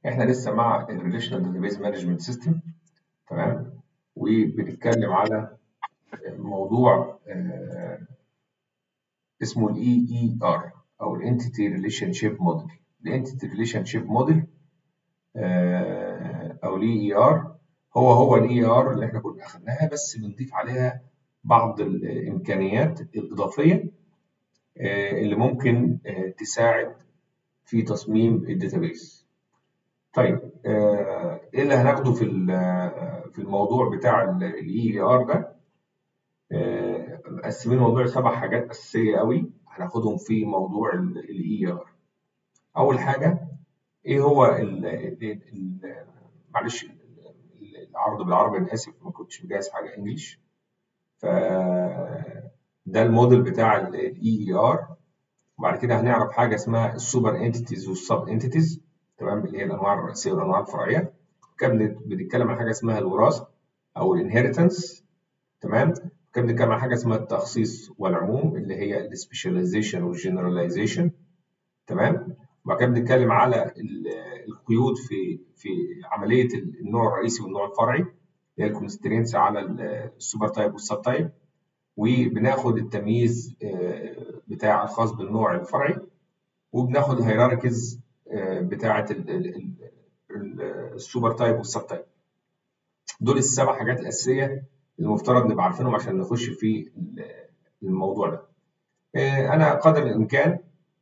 احنا لسه مع الريليشنال داتابيز مانجمنت سيستم تمام وبنتكلم على موضوع آه، اسمه الاي اي ار او الانتيتي ريليشن شيب موديل الانتيتي ريليشن شيب موديل او الاي اي ار هو هو الاي ار اللي احنا كنا اخدناها بس بنضيف عليها بعض الامكانيات الاضافيه آه، اللي ممكن آه، تساعد في تصميم الداتابيس طيب آه، ايه اللي هناخده في في الموضوع بتاع الاي ار ده مقسمين الموضوع لسبع حاجات اساسيه قوي هناخدهم في موضوع الاي ار اول حاجه ايه هو ال ال معلش العرض بالعربي انا اسف ما كنتش مجهز حاجه انجلش ف ده الموديل بتاع الاي اي ار وبعد كده هنعرف حاجه اسمها السوبر انتيتيز والسب انتيتيز تمام اللي هي الانواع الرئيسيه والانواع الفرعيه كان بنتكلم عن حاجه اسمها الوراثه او الانهيرتنس تمام كان بنتكلم عن حاجه اسمها التخصيص والعموم اللي هي السبيشاليزيشن والجنراليزيشن تمام وبعد كده بنتكلم على القيود في في عمليه النوع الرئيسي والنوع الفرعي اللي هي الكونسترينس على السوبر تايب والسب تايب وبناخد التمييز بتاع الخاص بالنوع الفرعي وبناخد الهيراركيز بتاعه السوبر تايب والسب تايب دول السبع حاجات الاساسيه المفترض نبقى عارفينهم عشان نخش في الموضوع ده انا قدر الامكان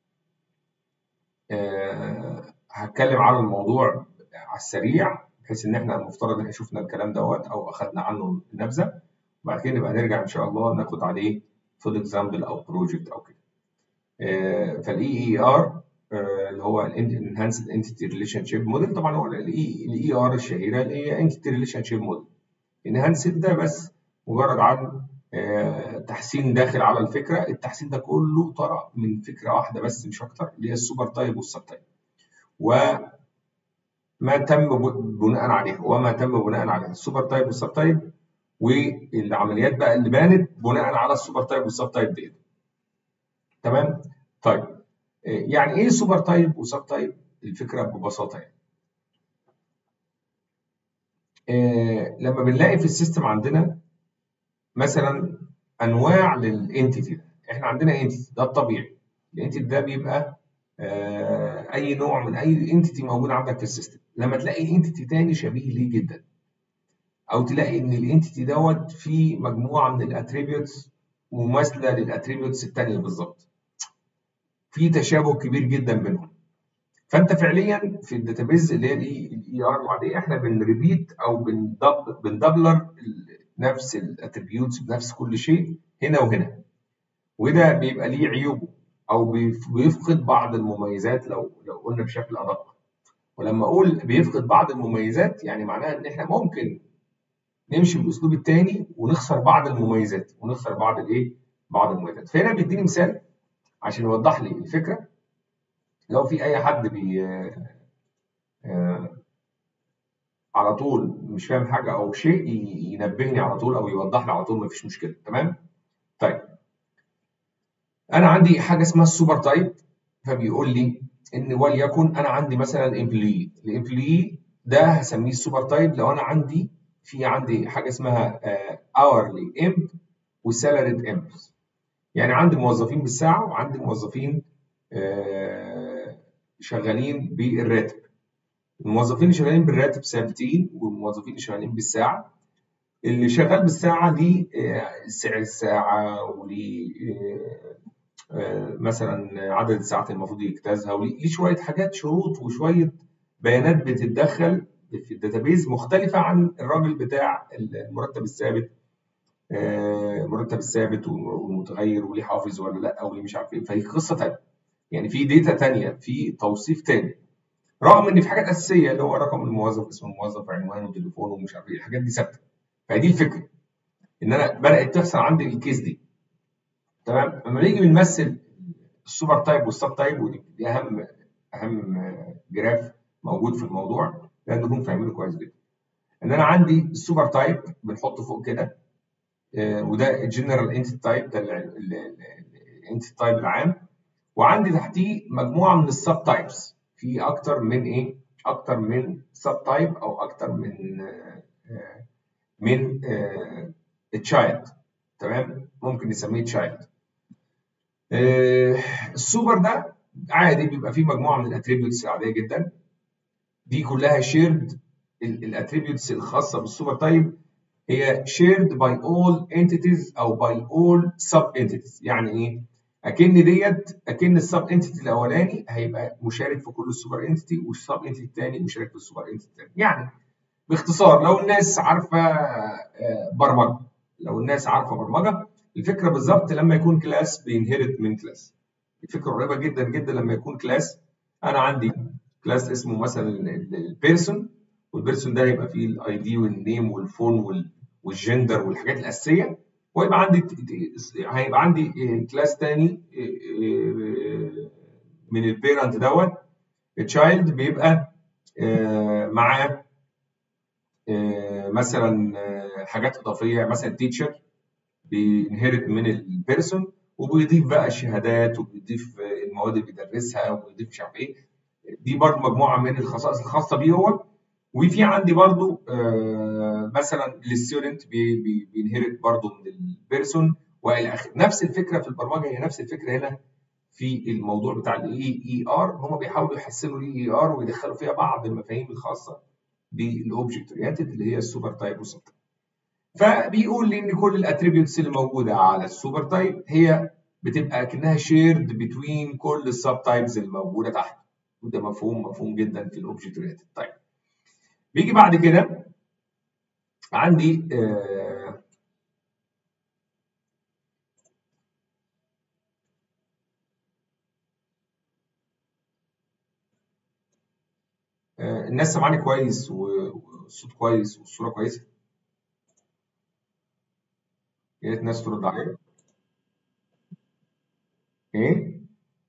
هتكلم عن الموضوع على السريع بحيث ان احنا المفترض ان احنا شفنا الكلام دوت او اخذنا عنه نبذه وبعد كده نبقى نرجع ان شاء الله ناخد عليه فود اكزامبل او بروجكت او كده فالاي اي ار اللي هو الانهانسد انتيتي ريليشن شيب موديل طبعا هو الاي اي ار الشهيره اللي هي انتيتي ريليشن شيب موديل انهانسد ده بس مجرد عن تحسين داخل على الفكره التحسين ده كله طرأ من فكره واحده بس مش اكتر اللي هي السوبر تايب والسب تايب وما تم بناء عليها وما تم بناء عليها السوبر تايب والسب تايب والعمليات بقى اللي بانت بناء على السوبر تايب والسب تايب ديت تمام طيب يعني ايه سوبر تايب وسب تايب الفكره ببساطه يعني إيه لما بنلاقي في السيستم عندنا مثلا انواع للانتيتي ده احنا عندنا انتيتي ده الطبيعي الانتيتي ده بيبقى آه اي نوع من اي انتيتي موجود عندك في السيستم لما تلاقي انتيتي تاني شبيه ليه جدا او تلاقي ان الانتيتي دوت فيه مجموعه من الاتريبيوتس مماثله للاتريبيوتس الثانيه بالظبط في تشابه كبير جدا بينهم فانت فعليا في الداتابيز اللي هي الاي ار العاديه احنا بنريبيت او بندبلر نفس الاتريبيوتس بنفس كل شيء هنا وهنا وده بيبقى ليه عيوبه او بيفقد بعض المميزات لو لو قلنا بشكل ادق ولما اقول بيفقد بعض المميزات يعني معناها ان احنا ممكن نمشي بالاسلوب الثاني ونخسر بعض المميزات ونخسر بعض الايه بعض المميزات فهنا بيديني مثال عشان يوضح لي الفكره لو في اي حد بي آه على طول مش فاهم حاجه او شيء ينبهني على طول او يوضح لي على طول مفيش مشكله تمام طيب انا عندي حاجه اسمها السوبر تايب فبيقول لي ان وليكن انا عندي مثلا امبلوي الامبلوي ده هسميه السوبر تايب لو انا عندي في عندي حاجه اسمها اورلي امب وسالاريد امبس يعني عندي موظفين بالساعه وعندي موظفين شغالين بالراتب الموظفين اللي شغالين بالراتب ثابتين والموظفين اللي شغالين بالساعه اللي شغال بالساعه ليه سعر الساعه وليه مثلا عدد الساعات المفروض يجتازها وليه شويه حاجات شروط وشويه بيانات بتتدخل في الداتابيز مختلفه عن الراجل بتاع المرتب الثابت المرتب الثابت والمتغير وليه حافظ ولا لا وليه مش عارف ايه فهي قصه ثانيه يعني في داتا ثانيه في توصيف ثاني رغم ان في حاجات اساسيه اللي هو رقم الموظف اسم الموظف عنوانه وتليفونه ومش عارف ايه الحاجات دي ثابته فدي الفكره ان انا بدات تحصل عندي الكيس دي تمام لما نيجي بنمثل السوبر تايب والسب تايب ودي اهم اهم جراف موجود في الموضوع لازم نكون فاهمينه كويس جدا ان انا عندي السوبر تايب بنحطه فوق كده آه وده الجنرال انتي تايب ده الانتي تايب العام وعندي تحتيه مجموعه من السب تايبس في اكتر من ايه اكتر من سب تايب او اكتر من من تشايلد تمام ممكن نسميه تشايلد السوبر ده عادي بيبقى فيه مجموعه من الاتريبيوتس العاديه جدا دي كلها شيرد الاتريبيوتس الخاصه بالسوبر تايب هي shared by all entities او by all sub entities يعني ايه؟ اكن ديت اكن السب انتيتي الاولاني هيبقى مشارك في كل السوبر انتيتي والسب انتيتي الثاني مشارك في السوبر انتيتي الثاني يعني باختصار لو الناس عارفه برمجه لو الناس عارفه برمجه الفكره بالظبط لما يكون كلاس بينهرت من كلاس الفكره قريبه جدا جدا لما يكون كلاس انا عندي كلاس اسمه مثلا البيرسون والبيرسون ده هيبقى فيه الاي دي والنيم والفون والجندر والحاجات الاساسيه ويبقى عندي هيبقى عندي كلاس تاني من البيرنت دوت التشايلد بيبقى معاه مثلا حاجات اضافيه مثلا تيتشر بينهرت من البيرسون وبيضيف بقى الشهادات وبيضيف المواد اللي بيدرسها وبيضيف مش عارف ايه دي برضه مجموعه من الخصائص الخاصه بيه هو وفي عندي برضو آه مثلا الستودنت بي بي بينهرت برضو من البيرسون والى اخره نفس الفكره في البرمجه هي نفس الفكره هنا في الموضوع بتاع الاي اي ار هم بيحاولوا يحسنوا الاي اي ار ويدخلوا فيها بعض المفاهيم الخاصه بالاوبجكت اورينتد اللي هي السوبر تايب والسب تايب فبيقول لي ان كل الاتريبيوتس اللي موجوده على السوبر تايب هي بتبقى كانها شيرد بتوين كل السب تايبز اللي موجوده تحت وده مفهوم مفهوم جدا في الاوبجكت اورينتد طيب بيجي بعد كده عندي آه آه الناس سامعاني كويس والصوت كويس والصوره كويسه يا ريت الناس ترد عليا ايه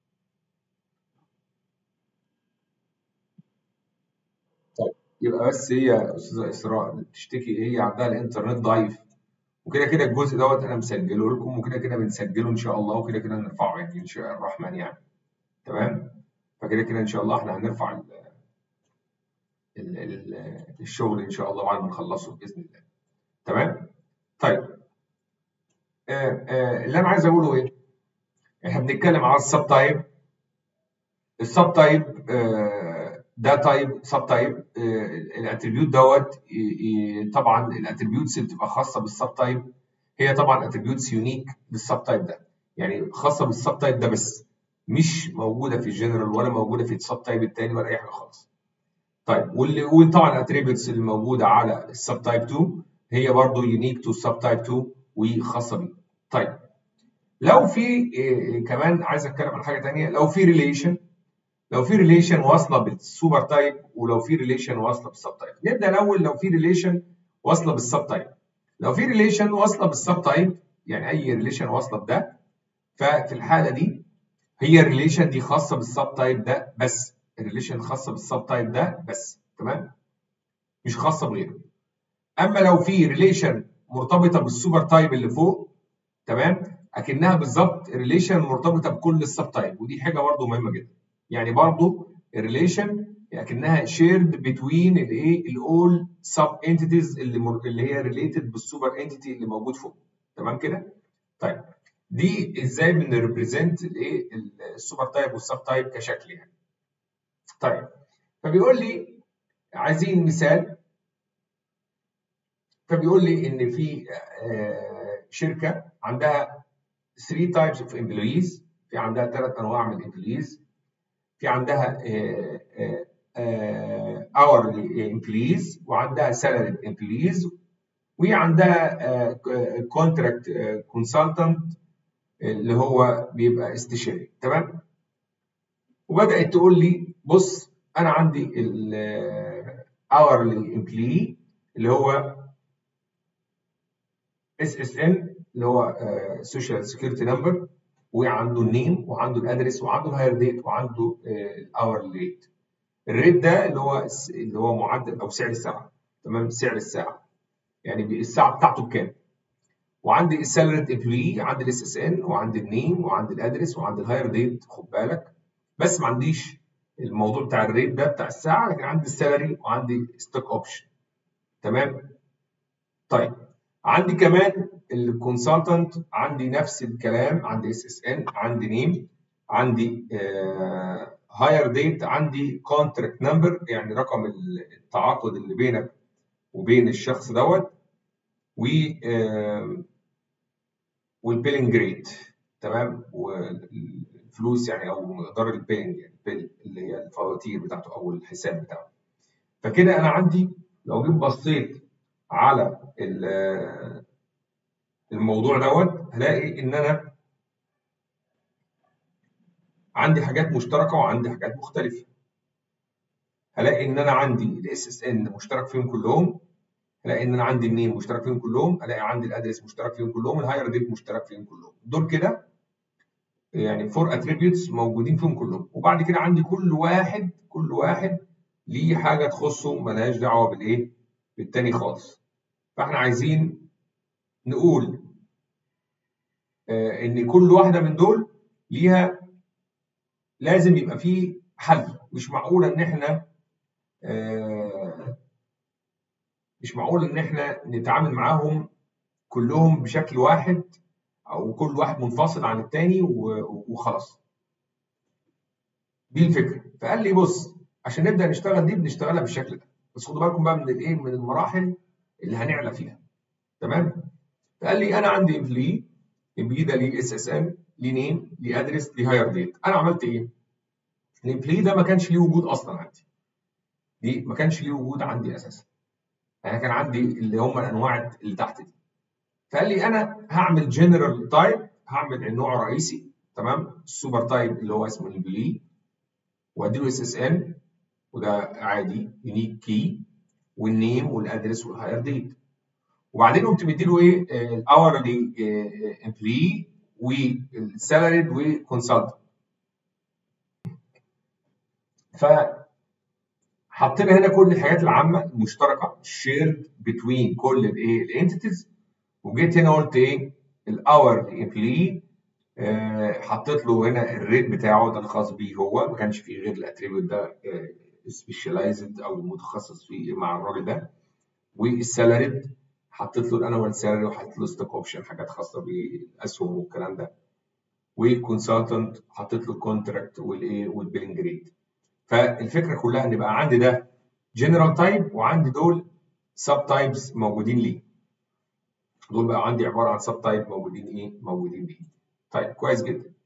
طيب يبقى بس هي استاذه اسراء بتشتكي هي عندها الانترنت ضعيف وكده كده الجزء دوت انا مسجله لكم وكده كده بنسجله ان شاء الله وكده كده هنرفعه يعني ان شاء الرحمن يعني تمام فكده كده ان شاء الله احنا هنرفع ال ال ال الشغل ان شاء الله بعد ما نخلصه باذن الله تمام طيب آه آه اللي انا عايز اقوله ايه احنا بنتكلم على السب تايب السب تايب آه ده تايب سب تايب الاتريبيوت دوت طبعا الاتريبيوتس اللي بتبقى خاصه بالسب تايب هي طبعا اتريبيوتس يونيك للسب تايب ده يعني خاصه بالسب تايب ده بس مش موجوده في الجنرال ولا موجوده في السب تايب الثاني ولا اي حاجه خالص طيب واللي وطبعا الاتريبيوتس اللي موجوده على السب تايب 2 هي برضه يونيك تو سب تايب 2 وخاصه بيه طيب لو في إيه كمان عايز اتكلم عن حاجه ثانيه لو في ريليشن لو في ريليشن واصله بالسوبر تايب ولو في ريليشن واصله بالسب تايب نبدا الاول لو في ريليشن واصله بالسب تايب لو في ريليشن واصله بالسب تايب يعني اي ريليشن واصله بده ففي الحاله دي هي الريليشن دي خاصه بالسب تايب ده بس الريليشن الخاصه بالسب تايب ده بس تمام مش خاصه بغيره اما لو في ريليشن مرتبطه بالسوبر تايب اللي فوق تمام اكنها بالظبط ريليشن مرتبطه بكل السب تايب ودي حاجه برضو مهمه جدا يعني برضو الريليشن اكنها شيرد بتوين الايه الاول سب انتيتيز اللي مر... اللي هي ريليتد بالسوبر انتيتي اللي موجود فوق تمام كده طيب دي ازاي بنريبريزنت الايه السوبر تايب والسب تايب كشكل يعني طيب فبيقول لي عايزين مثال فبيقول لي ان في شركه عندها 3 types of employees في عندها ثلاث انواع من الامبلويز في عندها hourly employees وعندها salaried employees وعندها contract consultant اللي هو بيبقى استشاري تمام وبدات تقول لي بص انا عندي ال hourly employee اللي هو اس اس ان اللي هو سوشيال سكيورتي نمبر وعنده النيم وعنده الادرس وعنده الهاير ديت وعنده الاور ريت الريت ده اللي هو اللي هو معدل او سعر الساعه تمام سعر الساعه يعني الساعه بتاعته بكام وعندي السالريد امبلوي عندي الاس اس ان وعندي النيم وعندي الادرس وعندي الهاير ديت خد بالك بس ما عنديش الموضوع بتاع الريت ده بتاع الساعه لكن عندي السالري وعندي ستوك اوبشن تمام طيب عندي كمان الكونسلتنت عندي نفس الكلام عندي اس اس ان عندي نيم عندي هاير ديت عندي كونتراكت نمبر يعني رقم التعاقد اللي بينك وبين الشخص دوت و والبيلنج ريت تمام والفلوس يعني او مقدار البيلنج يعني البيل اللي هي الفواتير بتاعته او الحساب بتاعه فكده انا عندي لو جيت بصيت على الموضوع دوت هلاقي ان انا عندي حاجات مشتركه وعندي حاجات مختلفه هلاقي ان انا عندي الاس اس ان مشترك فيهم كلهم هلاقي ان انا عندي النيم مشترك فيهم كلهم هلاقي عندي الادرس مشترك فيهم كلهم الهاير ديت مشترك فيهم كلهم دول كده يعني فور اتريبيوتس موجودين فيهم كلهم وبعد كده عندي كل واحد كل واحد ليه حاجه تخصه ملهاش دعوه بالايه بالتاني خالص فاحنا عايزين نقول آه ان كل واحده من دول ليها لازم يبقى فيه حل مش معقوله ان احنا آه مش معقول ان احنا نتعامل معاهم كلهم بشكل واحد او كل واحد منفصل عن التاني وخلاص دي الفكره فقال لي بص عشان نبدا نشتغل دي بنشتغلها بالشكل ده بس خدوا بالكم بقى من الايه من المراحل اللي هنعلى فيها تمام فقال لي انا عندي امبلي امبلي ده ليه اس اس ام ليه نيم ليه ادرس ليه هاير ديت انا عملت ايه الامبلي ده ما كانش ليه وجود اصلا عندي دي ما كانش ليه وجود عندي اساسا انا كان عندي اللي هم الانواع اللي تحت دي فقال لي انا هعمل جنرال تايب هعمل النوع الرئيسي تمام السوبر تايب اللي هو اسمه البلي واديله اس اس ان وده عادي يونيك كي والنيم والادرس والهاير ديت وبعدين قمت مديله ايه الاورلي امبلي والسالاريد وكونسلتنت ف حطينا هنا كل الحاجات العامه المشتركه شيرد بتوين كل الايه الانتيتيز وجيت هنا قلت ايه الاور امبلي حطيت له هنا الريت بتاعه ده الخاص بيه هو ما كانش فيه غير الاتريبيوت ده سبيشاليزد او متخصص فيه مع الراجل ده والسالاريد حطيت له الانوال سالري وحطيت له ستوك اوبشن حاجات خاصه بالاسهم والكلام ده والكونسلتنت حطيت له الكونتراكت والايه والبيلنج ريت فالفكره كلها ان يبقى عندي ده جنرال تايب وعندي دول سب تايبس موجودين ليه دول بقى عندي عباره عن سب تايب موجودين ايه موجودين ليه طيب كويس جدا